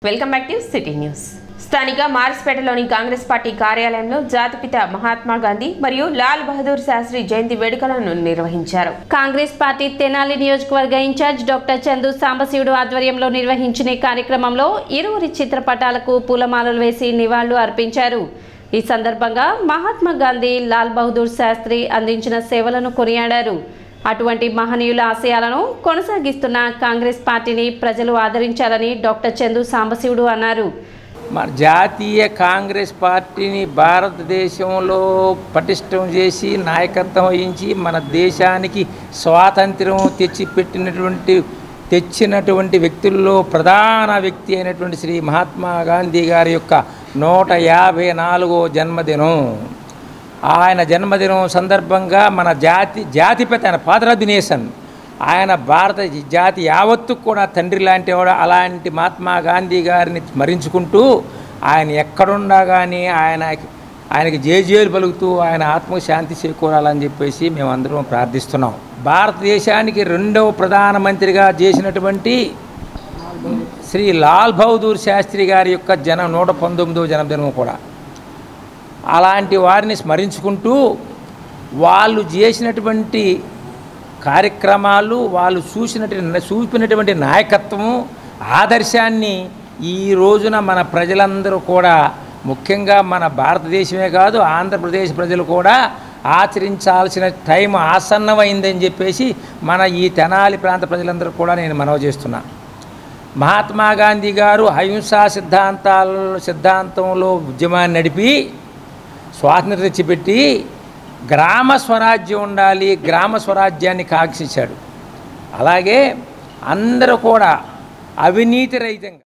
welcome back to city news స్థానిక మార్స్పేటలోని Congress party కార్యాలయంలో జాతిపిత మహాత్మా గాంధీ మరియు లాల్ బహదూర్ శాస్త్రి జయంతి వేడుకలను నిర్వహించారు కాంగ్రెస్ పార్టీ తెనాలి నియోజకవర్గ ఇన్ఛార్జ్ డాక్టర్ చందు సాంబశివుడు ఆధ్వర్యంలో నిర్వహించిన ఈ కార్యక్రమంలో ఇరువురి చిత్రపటాలకు పూలమాలలు వేసి నివాళులు అర్పించారు ఈ సందర్భంగా మహాత్మా గాంధీ లాల్ బహదూర్ శాస్త్రి అందించిన సేవలను కొనియాడారు అటువంటి మహనీయుల ఆశయాలను కొనసాగిస్తున్న కాంగ్రెస్ పార్టీని ప్రజలు ఆదరించాలని డాక్టర్ చందు సాంబశివుడు అన్నారు మన జాతీయ కాంగ్రెస్ పార్టీని భారతదేశంలో పటిష్టం చేసి నాయకత్వం వహించి మన దేశానికి స్వాతంత్ర్యం తెచ్చిపెట్టినటువంటి తెచ్చినటువంటి వ్యక్తుల్లో ప్రధాన వ్యక్తి అయినటువంటి శ్రీ మహాత్మా గాంధీ గారి యొక్క నూట యాభై నాలుగో జన్మదినం ఆయన జన్మదినం సందర్భంగా మన జాతి జాతిపిత ఆయన ఫాదర్ నేషన్ ఆయన భారత జాతి యావత్తు కూడా తండ్రి లాంటి వాడు అలాంటి మహాత్మా గాంధీ గారిని స్మరించుకుంటూ ఆయన ఎక్కడున్నా కానీ ఆయన ఆయనకి జేజేలు పలుకుతూ ఆయన ఆత్మకు శాంతి చేకూరాలని చెప్పేసి మేమందరం ప్రార్థిస్తున్నాం భారతదేశానికి రెండవ ప్రధానమంత్రిగా చేసినటువంటి శ్రీ లాల్ బహదూర్ శాస్త్రి గారి యొక్క జన నూట పంతొమ్మిదవ జన్మదినం కూడా అలాంటి వారిని స్మరించుకుంటూ వాళ్ళు చేసినటువంటి కార్యక్రమాలు వాళ్ళు చూసినటువంటి చూపినటువంటి నాయకత్వము ఆదర్శాన్ని ఈ రోజున మన ప్రజలందరూ కూడా ముఖ్యంగా మన భారతదేశమే కాదు ఆంధ్రప్రదేశ్ ప్రజలు కూడా ఆచరించాల్సిన టైం ఆసన్నమైందని చెప్పేసి మన ఈ తెనాలి ప్రాంత ప్రజలందరూ కూడా నేను మనవి చేస్తున్నా మహాత్మా గాంధీ గారు అహింసా సిద్ధాంతాల సిద్ధాంతంలో ఉద్యమాన్ని నడిపి స్వాతంత్రం తెచ్చిపెట్టి గ్రామ స్వరాజ్యం ఉండాలి గ్రామ స్వరాజ్యాన్ని కాంక్షించాడు అలాగే అందరూ కూడా అవినీతి రహితంగా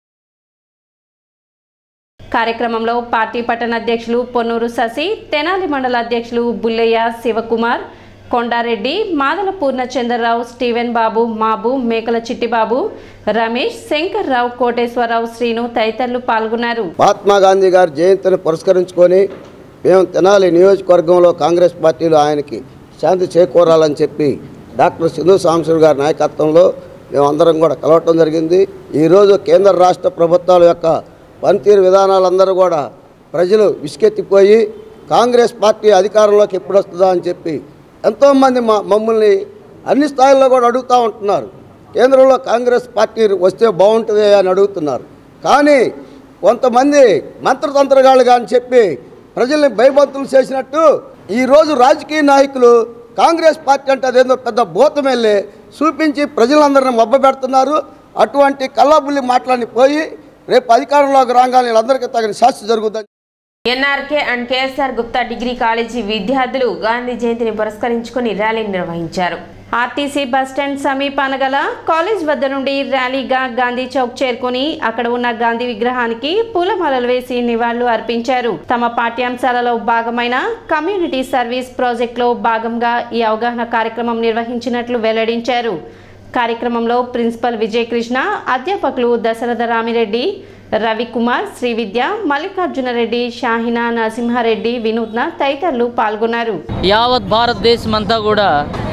కార్యక్రమంలో పార్టీ పట్టణ అధ్యక్షులు పొన్నూరు శశి తెనాలి మండల అధ్యక్షులు బుల్లయ్య శివకుమార్ కొండారెడ్డి మాదల పూర్ణచంద్రరావు స్టీవెన్ బాబు మాబు మేకల చిట్టిబాబు రమేష్ శంకర్ రావు కోటేశ్వరరావు శ్రీను తదితరులు పాల్గొన్నారు మహాత్మా గాంధీ గారి జయంతిని పురస్కరించుకొని మేము తెనాలి నియోజకవర్గంలో కాంగ్రెస్ పార్టీలో ఆయనకి శాంతి చేకూరాలని చెప్పి డాక్టర్ సింధు సాంబశివరావు గారి నాయకత్వంలో మేమందరం కూడా కలవటం జరిగింది ఈరోజు కేంద్ర రాష్ట్ర ప్రభుత్వాల యొక్క పనితీరు విధానాలందరూ కూడా ప్రజలు విసుకెత్తిపోయి కాంగ్రెస్ పార్టీ అధికారంలోకి ఎప్పుడు వస్తుందా అని చెప్పి ఎంతోమంది మా మమ్మల్ని అన్ని స్థాయిల్లో కూడా అడుగుతూ ఉంటున్నారు కేంద్రంలో కాంగ్రెస్ పార్టీ వస్తే బాగుంటుంది అని అడుగుతున్నారు కానీ కొంతమంది మంత్రతంత్రగాళ్ళు కానీ చెప్పి ప్రజల్ని భయభక్తులు చేసినట్టు ఈరోజు రాజకీయ నాయకులు కాంగ్రెస్ పార్టీ అంటే అదేందో పెద్ద భూతమెళ్ళి చూపించి ప్రజలందరిని మబ్బ పెడుతున్నారు అటువంటి కల్లాబుల్లి మాట్లాడి పోయి రేపు అధికారంలోకి రాగానే వీళ్ళందరికీ తగిన శాస్తి జరుగుతుంది NRK and KSR Gupta degree college విద్యార్థులు గాంధీ జయంతిని పురస్కరించుకుని ర్యాలీ నిర్వహించారు ఆర్టీసీ బస్టాండ్ సమీపాన గల కాలేజ్ వద్ద నుండి ర్యాలీగా గాంధీ చౌక్ చేరుకుని అక్కడ ఉన్న గాంధీ విగ్రహానికి పూలమాలలు వేసి నివాళులు అర్పించారు తమ పాఠ్యాంశాలలో భాగమైన కమ్యూనిటీ సర్వీస్ ప్రాజెక్టులో భాగంగా ఈ అవగాహన కార్యక్రమం నిర్వహించినట్లు వెల్లడించారు కార్యక్రమంలో ప్రిన్సిపల్ విజయకృష్ణ అధ్యాపకులు దశరథ రామిరెడ్డి రవికుమార్ శ్రీవిద్య మల్లికార్జునరెడ్డి షాహినా నరసింహారెడ్డి వినూత్న తదితరులు పాల్గొన్నారు యావత్ భారతదేశం అంతా కూడా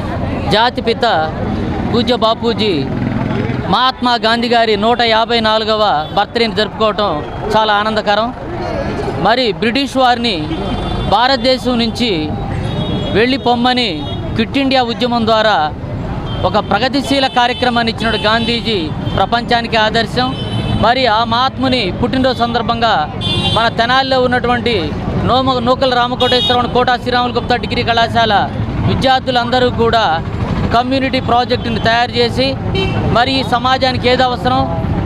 జాతిపిత పూజ్య బాపూజీ మహాత్మా గాంధీ గారి నూట యాభై నాలుగవ బర్త్డేని జరుపుకోవటం చాలా ఆనందకరం మరి బ్రిటిష్ వారిని భారతదేశం నుంచి వెళ్ళి పొమ్మని క్విట్ ఇండియా ఉద్యమం ద్వారా ఒక ప్రగతిశీల కార్యక్రమాన్ని ఇచ్చిన గాంధీజీ ప్రపంచానికి ఆదర్శం మరి ఆ మహాత్ముని పుట్టినరోజు సందర్భంగా మన తెనాలిలో ఉన్నటువంటి నోమ నూకల రామకోటేశ్వరరావు కోటా శ్రీరాములు గుప్తా డిగ్రీ కళాశాల విద్యార్థులందరూ కూడా కమ్యూనిటీ ప్రాజెక్టుని తయారు చేసి మరి ఈ సమాజానికి ఏది అవసరం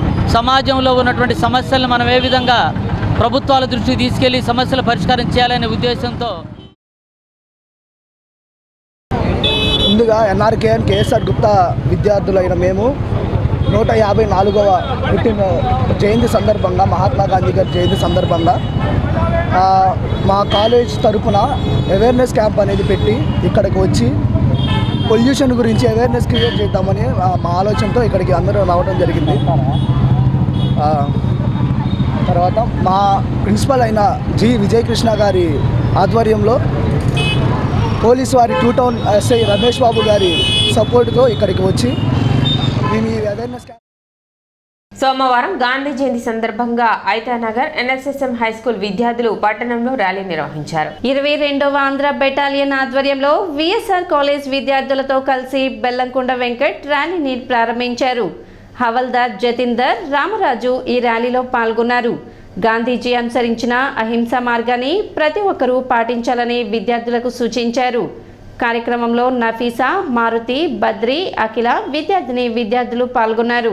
సమాజంలో ఉన్నటువంటి సమస్యలను మనం ఏ విధంగా ప్రభుత్వాల దృష్టికి తీసుకెళ్లి సమస్యల పరిష్కారం చేయాలనే ఉద్దేశంతో ముందుగా ఎన్ఆర్కేఎన్ కేఎస్ఆర్ గుప్తా విద్యార్థులైన మేము నూట యాభై నాలుగవ పుట్టిన జయంతి సందర్భంగా మహాత్మా గాంధీ గారి జయంతి సందర్భంగా ఆ, మా కాలేజ్ తరపున అవేర్నెస్ క్యాంప్ అనేది పెట్టి ఇక్కడికి వచ్చి పొల్యూషన్ గురించి అవేర్నెస్ క్రియేట్ చేద్దామని ఆ, మా ఆలోచనతో ఇక్కడికి అందరూ రావడం జరిగింది ఆ, తర్వాత మా ప్రిన్సిపల్ అయిన జి విజయకృష్ణ గారి ఆధ్వర్యంలో పోలీసు వారి two town SI Ramesh Babu గారి సపోర్ట్తో ఇక్కడికి వచ్చి మేము ఈ అవేర్నెస్ క్యాంప్ సోమవారం గాంధీ జయంతి సందర్భంగా ఐతానగర్ ఎన్ఎస్ఎస్ఎం హై స్కూల్ విద్యార్థులు పట్టణంలో ర్యాలీ నిర్వహించారు ఇరవై రెండవ ఆంధ్ర బెటాలియన్ ఆధ్వర్యంలో విఎస్ఆర్ కాలేజ్ విద్యార్థులతో కలిసి బెల్లంకొండ వెంకట్ ర్యాలీని ప్రారంభించారు హవల్దార్ జతీందర్ రామరాజు ఈ ర్యాలీలో పాల్గొన్నారు గాంధీజీ అనుసరించిన అహింస మార్గాన్ని ప్రతి ఒక్కరూ పాటించాలని విద్యార్థులకు సూచించారు కార్యక్రమంలో నఫీసా మారుతి బద్రి అఖిల విద్యార్థిని విద్యార్థులు పాల్గొన్నారు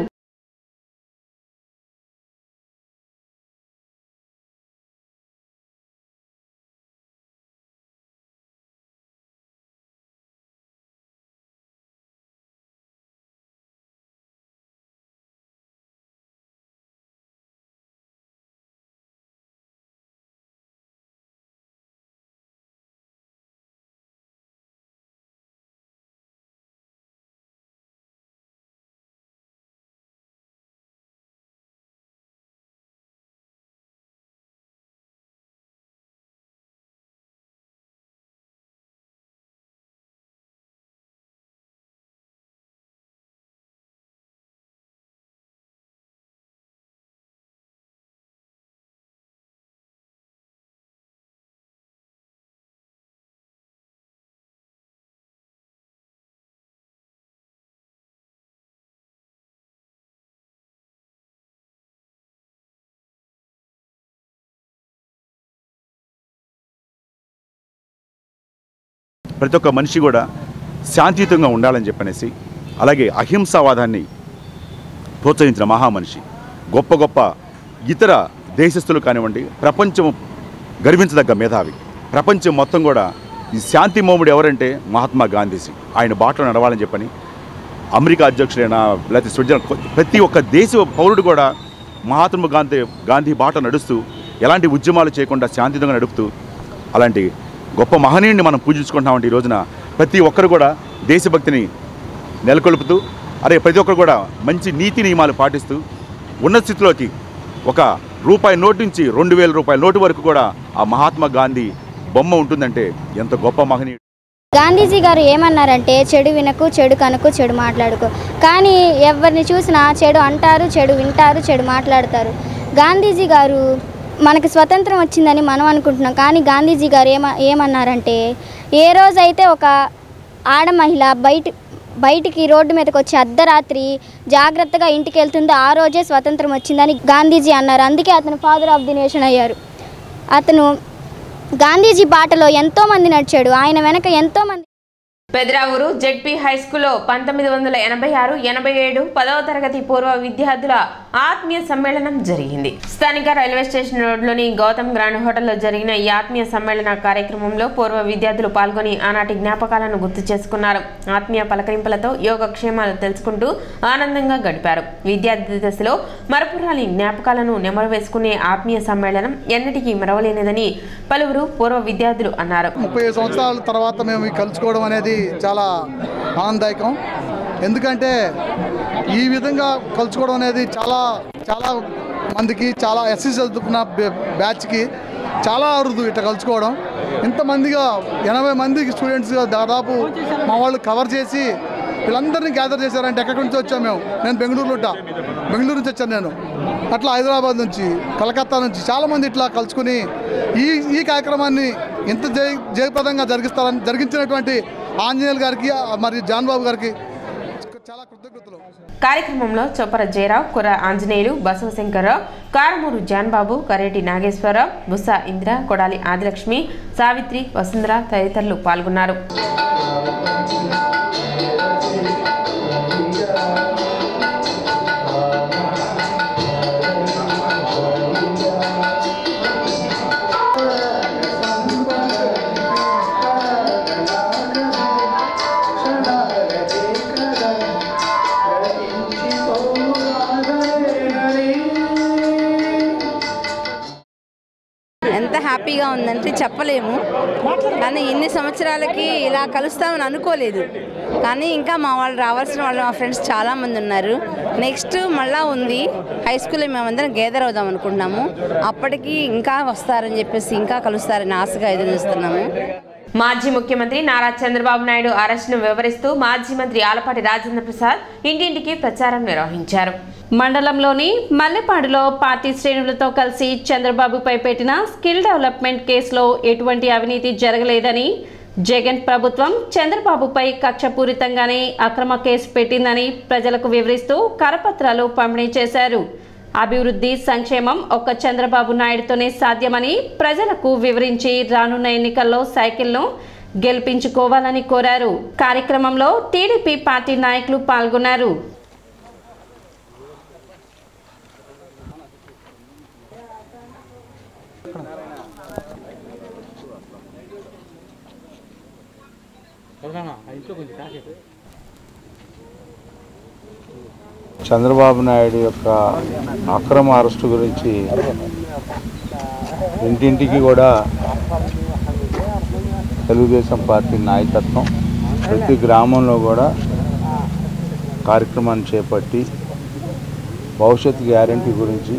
ప్రతి ఒక్క మనిషి కూడా శాంతియుతంగా ఉండాలని చెప్పనేసి అలాగే అహింసావాదాన్ని ప్రోత్సహించిన మహామనిషి గొప్ప గొప్ప ఇతర దేశస్తులు కానివ్వండి ప్రపంచం గర్వించదగ్గ మేధావి ప్రపంచం మొత్తం కూడా ఈ శాంతి మోముడు ఎవరంటే మహాత్మా గాంధీజీ ఆయన బాటలో నడవాలని చెప్పని అమెరికా అధ్యక్షుడైన లేకపోతే స్విట్జర్లాండ్ ప్రతి ఒక్క దేశ పౌరుడు కూడా మహాత్మా గాంధీ గాంధీ బాట నడుస్తూ ఎలాంటి ఉద్యమాలు చేయకుండా శాంతియుతంగా నడుపుతూ అలాంటి గొప్ప మహనీయుడిని మనం పూజించుకుంటున్నామంటే ఈ రోజున ప్రతి ఒక్కరు కూడా దేశభక్తిని నెలకొల్పుతూ అదే ప్రతి ఒక్కరు కూడా మంచి నీతి నియమాలు పాటిస్తూ ఉన్నత స్థితిలోకి ఒక రూపాయి నోటు నుంచి రెండు వేల రూపాయల నోటు వరకు కూడా ఆ మహాత్మా గాంధీ బొమ్మ ఉంటుందంటే ఎంత గొప్ప మహనీయుడు గాంధీజీ గారు ఏమన్నారంటే చెడు వినకు చెడు కనుకు చెడు మాట్లాడుకో కానీ ఎవరిని చూసినా చెడు అంటారు చెడు వింటారు చెడు మాట్లాడతారు గాంధీజీ గారు మనకి స్వతంత్రం వచ్చిందని మనం అనుకుంటున్నాం కానీ గాంధీజీ గారు ఏమ ఏమన్నారంటే ఏ రోజైతే ఒక ఆడ మహిళ బయట బయటికి రోడ్డు మీదకి వచ్చి అర్ధరాత్రి జాగ్రత్తగా ఇంటికి వెళ్తుందో ఆ రోజే స్వతంత్రం వచ్చిందని గాంధీజీ అన్నారు అందుకే అతను ఫాదర్ ఆఫ్ ది నేషన్ అయ్యారు అతను గాంధీజీ బాటలో ఎంతోమంది నడిచాడు ఆయన వెనక ఎంతోమంది పెద్రావూరు జెడ్పీ హై స్కూల్లో పంతొమ్మిది వందల ఎనభై ఆరు ఎనభై ఏడు పదవ తరగతి పూర్వ విద్యార్థుల ఆత్మీయ సమ్మేళనం జరిగింది స్థానిక రైల్వే స్టేషన్ రోడ్లోని గౌతమ్ గ్రాండ్ హోటల్లో జరిగిన ఈ ఆత్మీయ సమ్మేళన కార్యక్రమంలో పూర్వ విద్యార్థులు పాల్గొని ఆనాటి జ్ఞాపకాలను గుర్తు చేసుకున్నారు ఆత్మీయ పలకరింపులతో యోగక్షేమాలు తెలుసుకుంటూ ఆనందంగా గడిపారు విద్యార్థి దశలో మరపురాని జ్ఞాపకాలను నెమరు వేసుకునే ఆత్మీయ సమ్మేళనం ఎన్నటికీ మరవలేనిదని పలువురు పూర్వ విద్యార్థులు అన్నారు ముప్పై ఐదు సంవత్సరాల తర్వాత మేము ఈ కలుసుకోవడం అనేది చాలా ఆనందదాయకం ఎందుకంటే ఈ విధంగా కలుసుకోవడం అనేది చాలా చాలా మందికి చాలా ఎస్సీ చదువుకున్న బ్యా- బ్యాచ్కి చాలా అరుదు ఇట్లా కలుసుకోవడం ఇంతమందిగా ఎనభై మందికి స్టూడెంట్స్గా దాదాపు మా వాళ్ళు కవర్ చేసి వీళ్ళందరినీ గ్యాదర్ చేశారంటే ఎక్కడి నుంచి వచ్చాం మేము నేను బెంగళూరులో ఉంటా బెంగళూరు నుంచి వచ్చాను నేను అట్లా హైదరాబాద్ నుంచి కలకత్తా నుంచి చాలామంది ఇట్లా కలుసుకుని ఈ ఈ కార్యక్రమాన్ని ఇంత జయ జయప్రదంగా జరిగిస్తారని జరిగించినటువంటి ఆంజనేయులు గారికి మరియు జాన్ బాబు గారికి చాలా కృతజ్ఞతలు కార్యక్రమంలో చొప్పర జయరావు కుర్ర ఆంజనేయులు బసవశంకర్రావు కారమూరు జాన్బాబు కరేటి నాగేశ్వరరావు బుస్స ఇందిర కొడాలి ఆదిలక్ష్మి సావిత్రి వసుంధర తదితరులు పాల్గొన్నారు ఎంత హ్యాపీగా ఉందంటే చెప్పలేము కానీ ఇన్ని సంవత్సరాలకి ఇలా కలుస్తామని అనుకోలేదు కానీ ఇంకా మా వాళ్ళు రావాల్సిన వాళ్ళు మా ఫ్రెండ్స్ చాలామంది ఉన్నారు నెక్స్ట్ మళ్ళా ఉంది హై స్కూల్లో మేమందరం గేదర్ అవుదాం అనుకుంటున్నాము అప్పటికి ఇంకా వస్తారని చెప్పేసి ఇంకా కలుస్తారని ఆశగా ఎదురు చూస్తున్నాము మాజీ ముఖ్యమంత్రి నారా చంద్రబాబు నాయుడు అరెస్టును వివరిస్తూ మాజీ మంత్రి ఆలపాటి రాజేంద్ర ప్రసాద్ ఇంటింటికి ప్రచారం నిర్వహించారు మండలంలోని మల్లెపాడులో పార్టీ శ్రేణులతో కలిసి చంద్రబాబుపై పెట్టిన స్కిల్ డెవలప్మెంట్ కేసులో ఎటువంటి అవినీతి జరగలేదని జగన్ ప్రభుత్వం చంద్రబాబుపై కక్షపూరితంగానే అక్రమ కేసు పెట్టిందని ప్రజలకు వివరిస్తూ కరపత్రాలు పంపిణీ చేశారు అభివృద్ధి సంక్షేమం ఒక్క చంద్రబాబు నాయుడుతోనే సాధ్యమని ప్రజలకు వివరించి రానున్న ఎన్నికల్లో సైకిల్ను గెలిపించుకోవాలని కోరారు కార్యక్రమంలో టీడీపీ పార్టీ నాయకులు పాల్గొన్నారు చంద్రబాబు నాయుడు యొక్క అక్రమ అరెస్టు గురించి ఇంటింటికి కూడా తెలుగుదేశం పార్టీ నాయకత్వం ప్రతి గ్రామంలో కూడా కార్యక్రమాన్ని చేపట్టి భవిష్యత్ గ్యారంటీ గురించి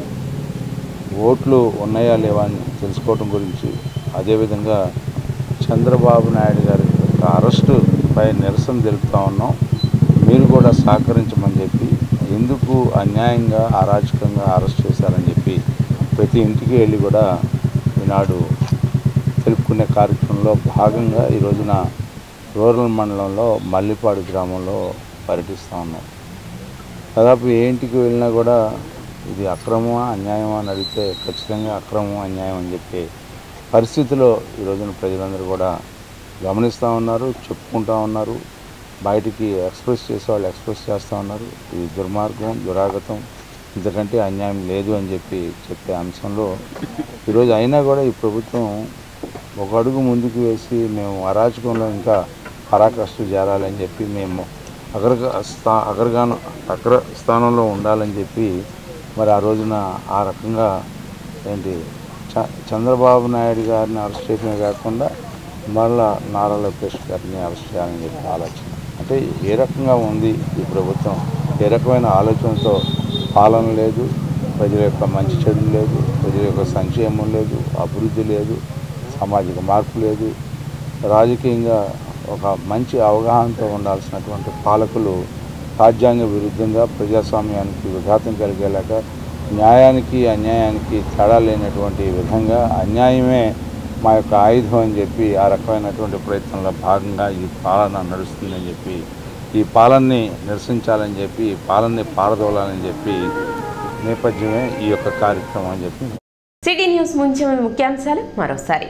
ఓట్లు ఉన్నాయా లేవా అని తెలుసుకోవడం గురించి అదేవిధంగా చంద్రబాబు నాయుడు గారి యొక్క అరెస్టుపై నిరసన తెలుపుతా ఉన్నాం మీరు కూడా సహకరించమని చెప్పి ఎందుకు అన్యాయంగా అరాచకంగా అరెస్ట్ చేశారని చెప్పి ప్రతి ఇంటికి వెళ్ళి కూడా ఈనాడు తెలుపుకునే కార్యక్రమంలో భాగంగా ఈ రోజున రూరల్ మండలంలో మల్లిపాడు గ్రామంలో పర్యటిస్తూ ఉన్నాం దాదాపు ఏ ఇంటికి వెళ్ళినా కూడా ఇది అక్రమమా అన్యాయమా అని అడిగితే ఖచ్చితంగా అక్రమం అన్యాయం అని చెప్పి పరిస్థితిలో ఈ రోజున ప్రజలందరూ కూడా గమనిస్తూ ఉన్నారు చెప్పుకుంటూ ఉన్నారు బయటికి ఎక్స్ప్రెస్ చేసేవాళ్ళు ఎక్స్ప్రెస్ చేస్తూ ఉన్నారు ఇది దుర్మార్గం దురాగతం ఇంతకంటే అన్యాయం లేదు అని చెప్పి చెప్పే అంశంలో ఈరోజు అయినా కూడా ఈ ప్రభుత్వం ఒక అడుగు ముందుకు వేసి మేము అరాచకంలో ఇంకా పరాకష్టు చేరాలని చెప్పి మేము అగ్ర స్థా అగ్రగాన అగ్ర స్థానంలో ఉండాలని చెప్పి మరి ఆ రోజున ఆ రకంగా ఏంటి చ చంద్రబాబు నాయుడు గారిని అరెస్ట్ చేయడమే కాకుండా మళ్ళా నారా లోకేష్ గారిని అరెస్ట్ చేయాలని చెప్పి ఆలోచన అంటే ఏ రకంగా ఉంది ఈ ప్రభుత్వం ఏ రకమైన ఆలోచనతో పాలన లేదు ప్రజల యొక్క మంచి చెడు లేదు ప్రజల యొక్క సంక్షేమం లేదు అభివృద్ధి లేదు సామాజిక మార్పు లేదు రాజకీయంగా ఒక మంచి అవగాహనతో ఉండాల్సినటువంటి పాలకులు రాజ్యాంగ విరుద్ధంగా ప్రజాస్వామ్యానికి విఘాతం కలిగేలాగా న్యాయానికి అన్యాయానికి తేడా లేనటువంటి విధంగా అన్యాయమే మా యొక్క ఆయుధం అని చెప్పి ఆ రకమైనటువంటి ప్రయత్నంలో భాగంగా ఈ పాలన నడుస్తుందని చెప్పి ఈ పాలనని నిరసించాలని చెప్పి ఈ పాలనని పారదోలాలని చెప్పి నేపథ్యమే ఈ యొక్క కార్యక్రమం అని చెప్పి సిటీ న్యూస్ ముంచే ముఖ్యాంశాలు మరోసారి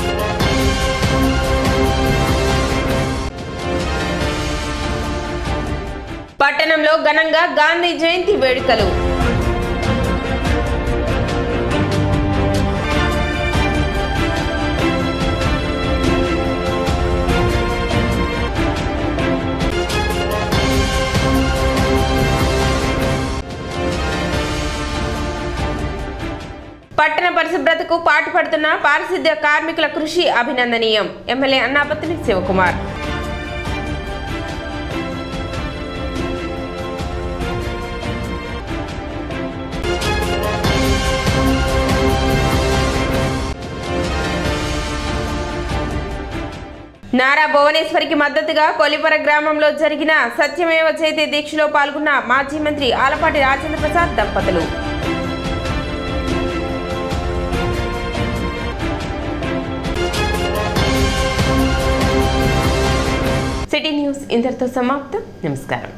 పట్టణంలో ఘనంగా గాంధీ జయంతి వేడుకలు పట్టణ పరిశుభ్రతకు పాటుపడుతున్న పారిశుద్ధ్య కార్మికుల కృషి అభినందనీయం ఎమ్మెల్యే అన్నాపతిని శివకుమార్ నారా భువనేశ్వరికి మద్దతుగా కొలిపర గ్రామంలో జరిగిన సత్యమేవ చేతి దీక్షలో పాల్గొన్న మాజీ మంత్రి ఆలపాటి రాజేంద్ర ప్రసాద్ దంపతులు సిటీ న్యూస్ ఇంతటితో సమాప్తం నమస్కారం